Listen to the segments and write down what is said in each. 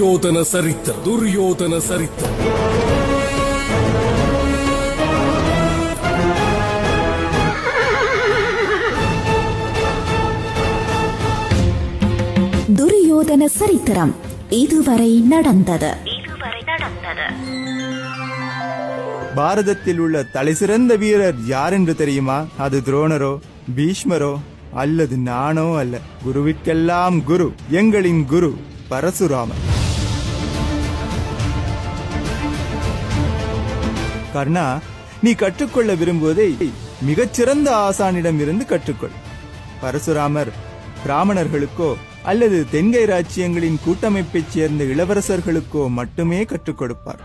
துரியோதன சரித்திரம் துரியோதன சரித்திரம் துரியோதன சரித்திரம் இதுவரை நடந்தது பாரதத்தில் உள்ள தலைசிறந்த வீரர் யார் என்று தெரியுமா அது துரோணரோ பீஷ்மரோ அல்லது நானோ அல்ல குருவிற்கெல்லாம் குரு எங்களின் குரு பரசுராமர் கர்ணா நீ கற்றுக்கொள்ள விரும்புவதை மிகச்சிறந்த ஆசானிடம் இருந்து கற்றுக்கொள் பரசுராமர் பிராமணர்களுக்கோ அல்லது தென்கை ராச்சியங்களின் கூட்டமைப்பைச் சேர்ந்த இளவரசர்களுக்கோ மட்டுமே கற்றுக் கொடுப்பார்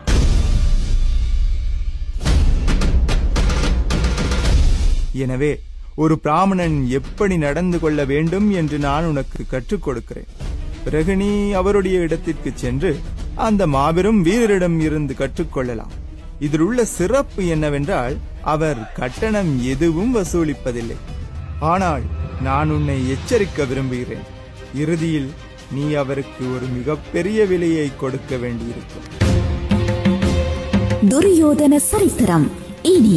எனவே ஒரு பிராமணன் எப்படி நடந்து கொள்ள வேண்டும் என்று நான் உனக்கு கற்றுக் கொடுக்கிறேன் பிறகு நீ அவருடைய இடத்திற்கு சென்று அந்த மாபெரும் வீரரிடம் இருந்து கற்றுக்கொள்ளலாம் இதில் உள்ள சிறப்பு என்னவென்றால் அவர் கட்டணம் எதுவும் வசூலிப்பதில்லை ஆனால் நான் உன்னை எச்சரிக்க விரும்புகிறேன் இறுதியில் நீ அவருக்கு ஒரு மிகப்பெரிய விலையை கொடுக்க வேண்டியிருக்கும் துரியோதன சரித்திரம் இனி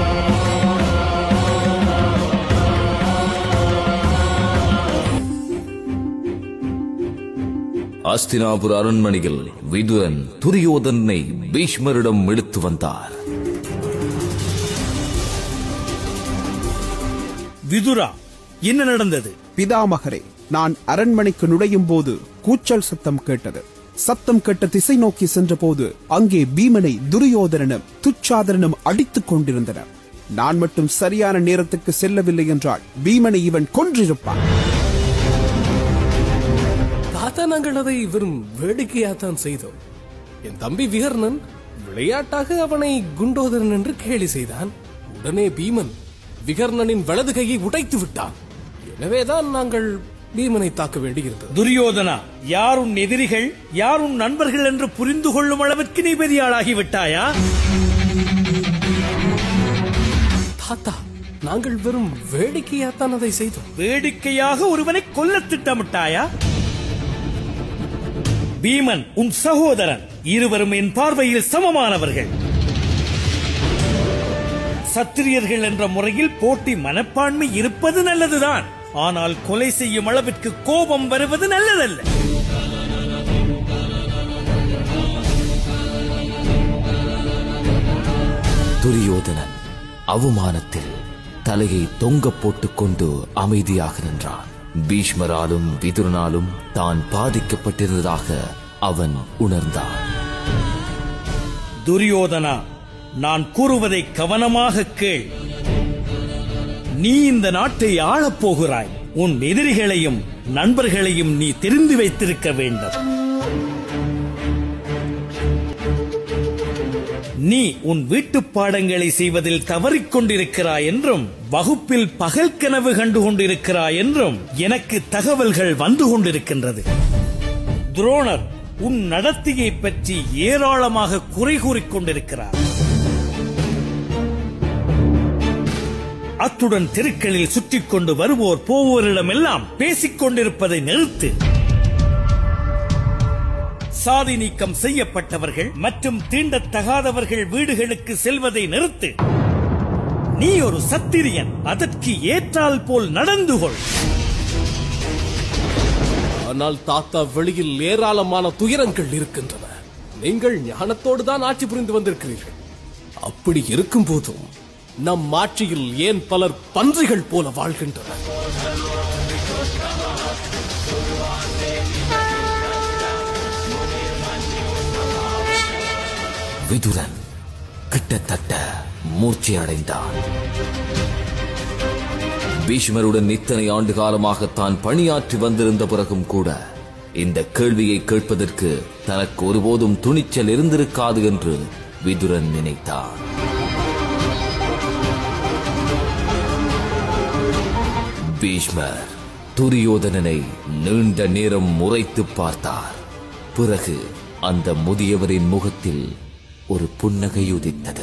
அஸ்தினாபுர அரண்மனையில் விதுரன் துரியோதனை பீஷ்மரிடம் இழுத்து வந்தார் விதுரா என்ன நடந்தது பிதாமகரே நான் அரண்மனைக்கு நுழையும் போது கூச்சல் சத்தம் கேட்டது சத்தம் கேட்ட திசை நோக்கி சென்றபோது அங்கே பீமனை துரியோதனனும் துச்சாதனனும் அடித்துக் கொண்டிருந்தனர் நான் மட்டும் சரியான நேரத்துக்கு செல்லவில்லை என்றால் பீமனை இவன் கொன்றிருப்பான் தாத்தா நாங்கள் அதை வெறும் வேடிக்கையாத்தான் செய்தோம் என் தம்பி விகர்ணன் விளையாட்டாக அவனை குண்டோதரன் என்று கேலி செய்தான் உடனே பீமன் விகர்ணனின் வலது கையை உடைத்து விட்டான் எனவேதான் நாங்கள் பீமனை தாக்க வேண்டியிருந்தது துரியோதனா யார் உன் எதிரிகள் யார் உன் நண்பர்கள் என்று புரிந்து கொள்ளும் அளவிற்கு நீ பெரிய ஆளாகி விட்டாயா தாத்தா நாங்கள் வெறும் வேடிக்கையாத்தான் அதை செய்தோம் வேடிக்கையாக ஒருவனை கொல்ல திட்டமிட்டாயா பீமன் உன் சகோதரன் இருவரும் என் பார்வையில் சமமானவர்கள் சத்திரியர்கள் என்ற முறையில் போட்டி மனப்பான்மை இருப்பது நல்லதுதான் ஆனால் கொலை செய்யும் அளவிற்கு கோபம் வருவது நல்லதல்ல துரியோதனன் அவமானத்தில் தலையை தொங்க போட்டுக்கொண்டு அமைதியாக நின்றான் பீஷ்மராலும் விதுரனாலும் தான் பாதிக்கப்பட்டிருந்ததாக அவன் உணர்ந்தான் துரியோதனா நான் கூறுவதை கவனமாக கேள் நீ இந்த நாட்டை ஆளப் போகிறாய் உன் எதிரிகளையும் நண்பர்களையும் நீ தெரிந்து வைத்திருக்க வேண்டும் நீ உன் வீட்டுப் பாடங்களை செய்வதில் தவறிக் கொண்டிருக்கிறாய் என்றும் வகுப்பில் பகல் கனவு கண்டு கொண்டிருக்கிறாய் என்றும் எனக்கு தகவல்கள் வந்து கொண்டிருக்கின்றது துரோணர் உன் நடத்தையை பற்றி ஏராளமாக குறை கூறிக் கொண்டிருக்கிறார் அத்துடன் தெருக்களில் சுற்றிக் கொண்டு வருவோர் போவோரிடமெல்லாம் பேசிக் கொண்டிருப்பதை நிறுத்து சாதி நீக்கம் செய்யப்பட்டவர்கள் மற்றும் தீண்டத்தகாதவர்கள் வீடுகளுக்கு செல்வதை நிறுத்து நீ ஒரு சத்திரியன் அதற்கு ஏற்றால் போல் நடந்து கொள் ஆனால் தாத்தா வெளியில் ஏராளமான துயரங்கள் இருக்கின்றன நீங்கள் ஞானத்தோடு தான் ஆட்சி புரிந்து வந்திருக்கிறீர்கள் அப்படி இருக்கும் போதும் நம் ஆட்சியில் ஏன் பலர் பன்றிகள் போல வாழ்கின்றனர் விதுரன் கிட்டத்தட்ட மூர்ச்சி அடைந்தான் பீஷ்மருடன் இத்தனை ஆண்டு காலமாக தான் பணியாற்றி வந்திருந்த பிறகும் கூட இந்த கேள்வியை கேட்பதற்கு தனக்கு ஒருபோதும் துணிச்சல் இருந்திருக்காது என்று விதுரன் நினைத்தான் பீஷ்மர் துரியோதனனை நீண்ட நேரம் முறைத்து பார்த்தார் பிறகு அந்த முதியவரின் முகத்தில் ஒரு புன்னகை உதித்தது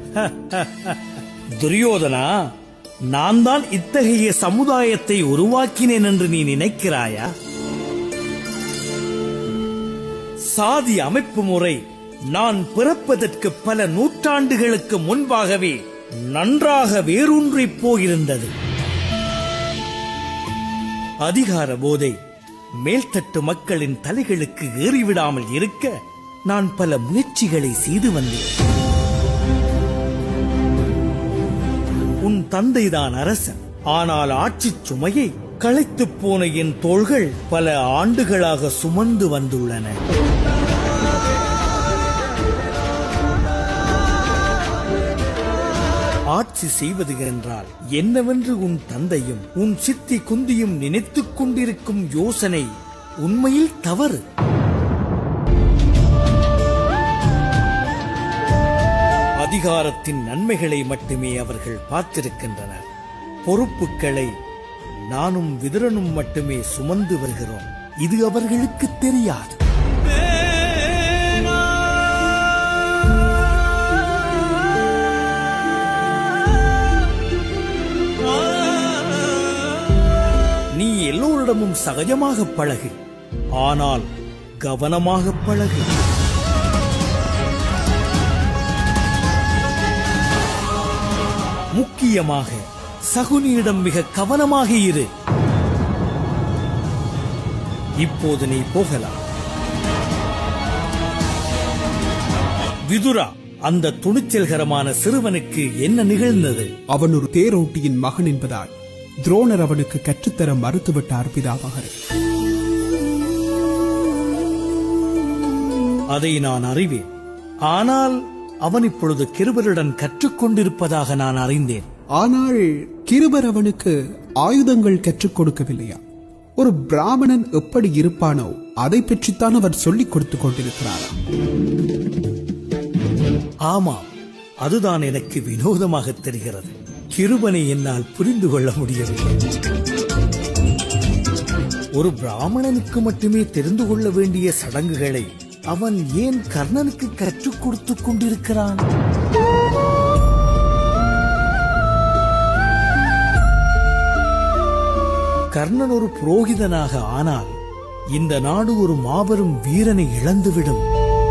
துரியோதனா நான் தான் இத்தகைய சமுதாயத்தை உருவாக்கினேன் என்று நீ நினைக்கிறாயா சாதி அமைப்பு முறை நான் பிறப்பதற்கு பல நூற்றாண்டுகளுக்கு முன்பாகவே நன்றாக வேரூன்றிப் போயிருந்தது அதிகார போதை மேல்தட்டு மக்களின் தலைகளுக்கு ஏறிவிடாமல் இருக்க நான் பல முயற்சிகளை செய்து வந்தேன் உன் தந்தைதான் அரசன் ஆனால் ஆட்சிச் சுமையை களைத்துப் போன என் தோள்கள் பல ஆண்டுகளாக சுமந்து வந்துள்ளன ஆட்சி செய்வது என்றால் என்னவென்று உன் தந்தையும் உன் சித்தி குந்தியும் நினைத்துக் கொண்டிருக்கும் யோசனை உண்மையில் தவறு அதிகாரத்தின் நன்மைகளை மட்டுமே அவர்கள் பார்த்திருக்கின்றனர் பொறுப்புகளை நானும் விதுரனும் மட்டுமே சுமந்து வருகிறோம் இது அவர்களுக்கு தெரியாது நீ எல்லோரிடமும் சகஜமாக பழகு ஆனால் கவனமாக பழகு முக்கியமாக சகுனியிடம் மிக கவனமாக இரு இப்போது நீ போகலாம் விதுரா அந்த துணிச்சல்கரமான சிறுவனுக்கு என்ன நிகழ்ந்தது அவன் ஒரு தேரோட்டியின் மகன் என்பதால் துரோணர் அவனுக்கு கற்றுத்தர மறுத்துவிட்டார் பிதாமகர் அதை நான் அறிவேன் ஆனால் அவன் இப்பொழுது கிருபருடன் கற்றுக்கொண்டிருப்பதாக நான் அறிந்தேன் ஆனால் கிருபர் அவனுக்கு ஆயுதங்கள் கற்றுக் கொடுக்கவில்லையா ஒரு பிராமணன் எப்படி இருப்பானோ அதை பற்றித்தான் அவர் சொல்லிக் கொடுத்துக் கொண்டிருக்கிறாரா ஆமாம் அதுதான் எனக்கு வினோதமாக தெரிகிறது கிருபனை என்னால் புரிந்து கொள்ள முடியவில்லை ஒரு பிராமணனுக்கு மட்டுமே தெரிந்து கொள்ள வேண்டிய சடங்குகளை அவன் ஏன் கர்ணனுக்கு கற்றுக் கொடுத்துக் கொண்டிருக்கிறான் கர்ணன் ஒரு புரோகிதனாக ஆனால் இந்த நாடு ஒரு மாபெரும் வீரனை இழந்துவிடும்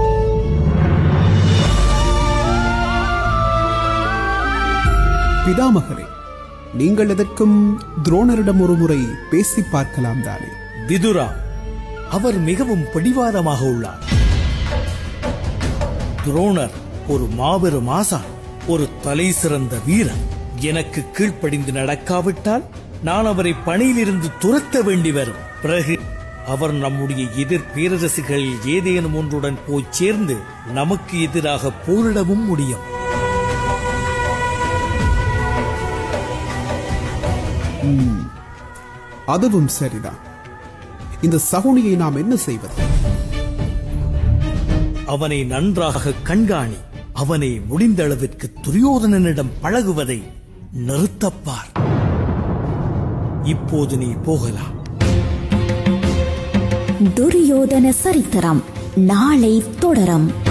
பிதாமகரே நீங்கள் எதற்கும் துரோணரிடம் ஒரு முறை பேசி பார்க்கலாம் தானே விதுரா அவர் மிகவும் பிடிவாதமாக உள்ளார் துரோணர் ஒரு மாபெரும் ஆசான் ஒரு தலை சிறந்த வீரன் எனக்கு கீழ்ப்படிந்து நடக்காவிட்டால் நான் அவரை பணியிலிருந்து துரத்த வேண்டி வரும் பிறகு அவர் நம்முடைய எதிர் பேரரசுகளில் ஏதேனும் ஒன்றுடன் போய் சேர்ந்து நமக்கு எதிராக போரிடவும் முடியும் அதுவும் சரிதான் இந்த சகுனியை நாம் என்ன செய்வது அவனை நன்றாக கண்காணி அவனை முடிந்த அளவிற்கு துரியோதனனிடம் பழகுவதை நிறுத்தப்பார் இப்போது நீ போகலாம் துரியோதன சரித்திரம் நாளை தொடரும்